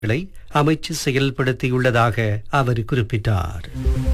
களை அமைச்சு செயல்படுத்தியுள்ளதாக அவர் குறிப்பிட்டார்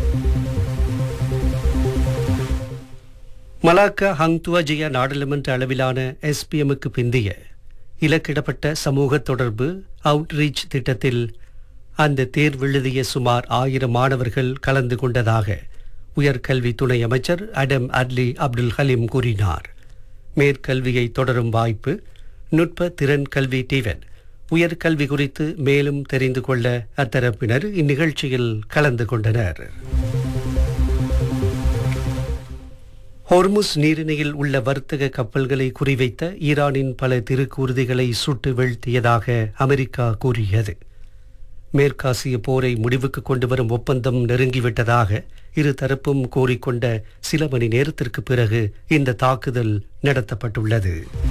மலாக்கா ஹங்துவஜியா நாடாளுமன்ற அளவிலான எஸ்பிஎம்முக்கு பிந்திய இலக்கிடப்பட்ட சமூக தொடர்பு அவுட்ரீச் திட்டத்தில் அந்த தேர்வெழுதிய சுமார் ஆயிரம் மாணவர்கள் கலந்து கொண்டதாக உயர்கல்வி துணை அமைச்சர் அடம் அட்லி அப்துல் ஹலீம் கூறினார் மேற்கல்வியை தொடரும் வாய்ப்பு நுட்ப திறன் கல்வி டிவன் உயர்கல்வி குறித்து மேலும் தெரிந்து கொள்ள அத்தரப்பினர் இந்நிகழ்ச்சியில் கலந்து கொண்டனர் ஹொர்முஸ் நீரிணையில் உள்ள வர்த்தக கப்பல்களை குறிவைத்த ஈரானின் பல திருக்கூறுதிகளை சுட்டு வீழ்த்தியதாக அமெரிக்கா கூறியது மேற்காசிய போரை முடிவுக்கு கொண்டு வரும் ஒப்பந்தம் நெருங்கிவிட்டதாக இரு தரப்பும் கோரிக்கொண்ட சில மணி நேரத்திற்கு பிறகு இந்த தாக்குதல் நடத்தப்பட்டுள்ளது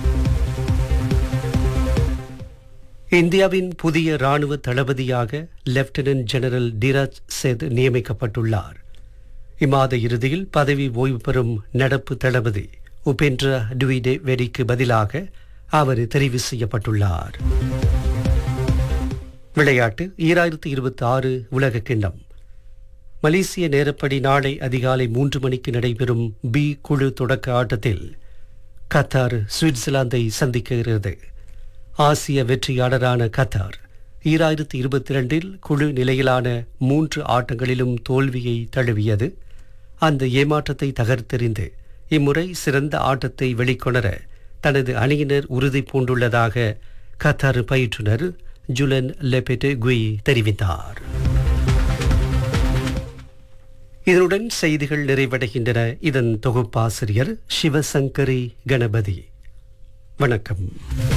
இந்தியாவின் புதிய ராணுவ தளபதியாக லெப்டினன்ட் ஜெனரல் டிராஜ் சேத் நியமிக்கப்பட்டுள்ளார் இம்மாத இறுதியில் பதவி ஓய்வு பெறும் நடப்பு தளபதி உபேந்திர டுவிடே வெடிக்கு பதிலாக அவர் தெரிவு செய்யப்பட்டுள்ளார் விளையாட்டு ஈராயிரத்தி இருபத்தி ஆறு உலக கிண்ணம் மலேசிய நேரப்படி நாளை அதிகாலை மூன்று மணிக்கு நடைபெறும் பி குழு தொடக்க ஆட்டத்தில் கத்தார் சுவிட்சர்லாந்தை சந்திக்கிறது ஆசிய வெற்றியாளரான கத்தார் ஈராயிரத்தி இருபத்தி இரண்டில் குழு நிலையிலான மூன்று ஆட்டங்களிலும் தோல்வியை தழுவியது அந்த ஏமாற்றத்தை தகர்த்தெறிந்து இம்முறை சிறந்த ஆட்டத்தை வெளிக்கொணர தனது அணியினர் உறுதி பூண்டுள்ளதாக கத்தார் பயிற்றுனர் ஜுலன் லெபெட்டு குய் தெரிவித்தார் இதனுடன் செய்திகள் நிறைவடைகின்றன இதன் தொகுப்பாசிரியர் சிவசங்கரி கணபதி வணக்கம்